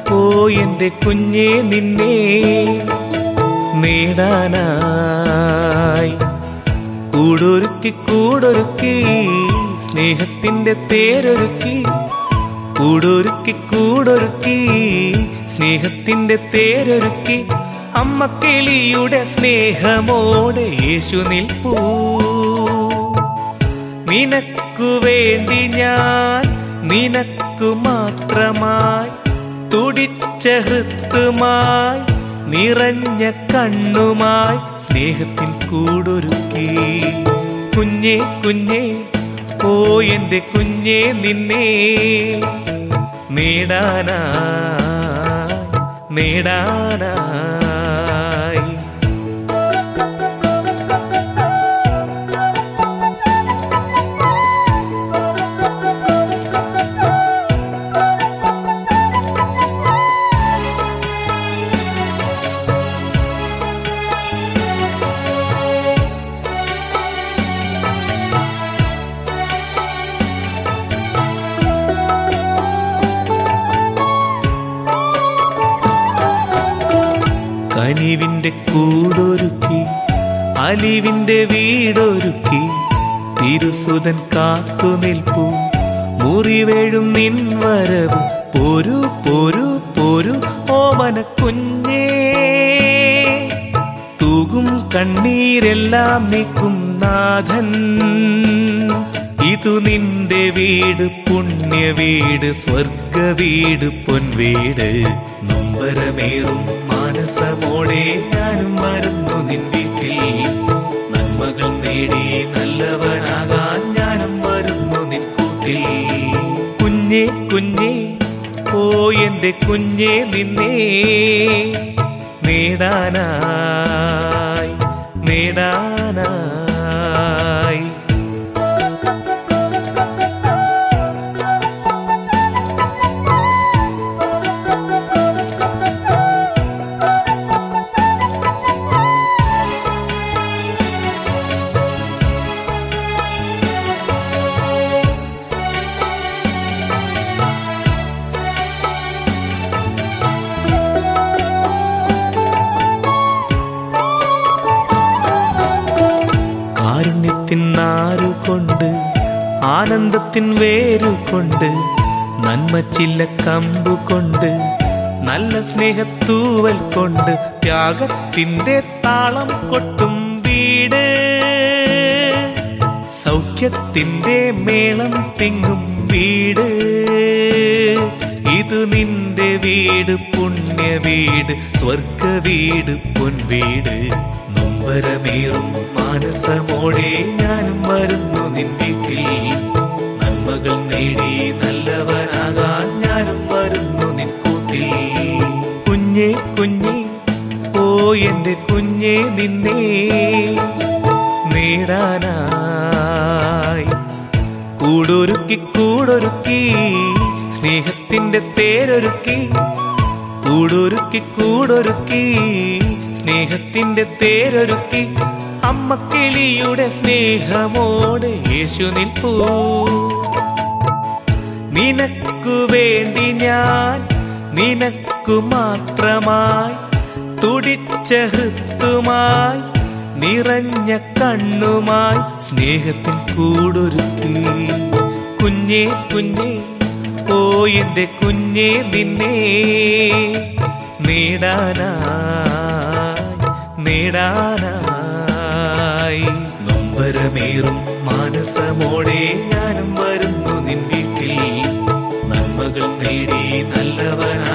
ഓ എന്റെ കുഞ്ഞെ നിന്നെ നേടാനായി കൂടൊരുക്കി കൂടൊരുക്കി സ്നേഹത്തിന്റെ തേരൊരുക്കി കൂടൊരുക്കി കൂടൊരുക്കി സ്നേഹത്തിന്റെ തേരൊരുക്കി അമ്മക്കിളിയുടെ സ്നേഹമോടെ യേശു നിൽപ്പൂ നിനക്കു വേണ്ടി ഞാൻ നിനക്കു മാത്രമായി തുടിച്ച ഹൃത്തുമായി നിറഞ്ഞ കണ്ണുമായി സ്നേഹത്തിൽ കൂടൊരുക്കി കുഞ്ഞേ കുഞ്ഞേ ഓ എന്റെ കുഞ്ഞേ നിന്നെ നേടാനായി നേടാനായി കനിവിന്റെ കൂടൊരുക്കി അലിവിന്റെ വീടൊരുക്കി തിരുസുതൻ കാത്തു നിൽപ്പു മുറിവേഴും നിൻ വരവ് പോരു പോരു പോരു ഓമന കുഞ്ഞേ തൂകും കണ്ണീരെല്ലാം നീക്കും നാഥൻ ഇതു നിന്റെ വീട് പുണ്യ വീട് സ്വർഗ വീട് പൊൻവീട് നൊമ്പരമേറും മാനസമോടെ ഞാനും വരുന്നു നിൻ വീട്ടിൽ നന്മകൾ നേടി നല്ലവനാകാൻ ഞാനും വരുന്നു നിൻ കൂട്ടിൽ കുഞ്ഞേ കുഞ്ഞേ ഓ എന്റെ കുഞ്ഞേ നിന്നെ നേടാനായി നേടാനായി കാരുണ്യത്തിൻ നാരുകൊണ്ട് ആനന്ദത്തിൻ വേരുകൊണ്ട് നന്മച്ചില്ല കമ്പു കൊണ്ട് നല്ല സ്നേഹത്തൂവൽ കൊണ്ട് ത്യാഗത്തിന്റെ താളം കൊട്ടും വീട് സൗഖ്യത്തിന്റെ മേളം തിങ്ങും വീട് ഇത് നിന്റെ വീട് പുണ്യ വീട് സ്വർഗ വീട് പൊൻവീട് നൊമ്പരമേറും മാനസമോടെ ഞാനും വരുന്നു നിൻ വീട്ടിൽ നന്മകൾ നേടി നല്ലവനാകാൻ ഞാനും വരുന്നു നിൻ കൂട്ടിൽ കുഞ്ഞേ കുഞ്ഞേ ഓ എന്റെ കുഞ്ഞേ നിന്നെ നേടാനായി കൂടൊരുക്കി കൂടൊരുക്കി സ്നേഹത്തിന്റെ തേരൊരുക്കി കൂടൊരുക്കി കൂടൊരുക്കി സ്നേഹത്തിന്റെ തേരൊരുക്കി അമ്മക്കിളിയുടെ സ്നേഹമോടെ യേശു നിൽപ്പൂ നിനക്കു വേണ്ടി ഞാൻ നിനക്കു മാത്രമായി തുടിച്ച ഹൃത്തുമായി നിറഞ്ഞ കണ്ണുമായി സ്നേഹത്തിൽ കൂടൊരുക്കി കുഞ്ഞേ കുഞ്ഞേ ഓ എന്റെ കുഞ്ഞേ നിന്നെ നേടാനായി നേടാനായി നൊമ്പരമേറും മാനസമോടെ ഞാനും വരുന്നു നിൻ വീട്ടിൽ നന്മകൾ നേടി നല്ലവനാ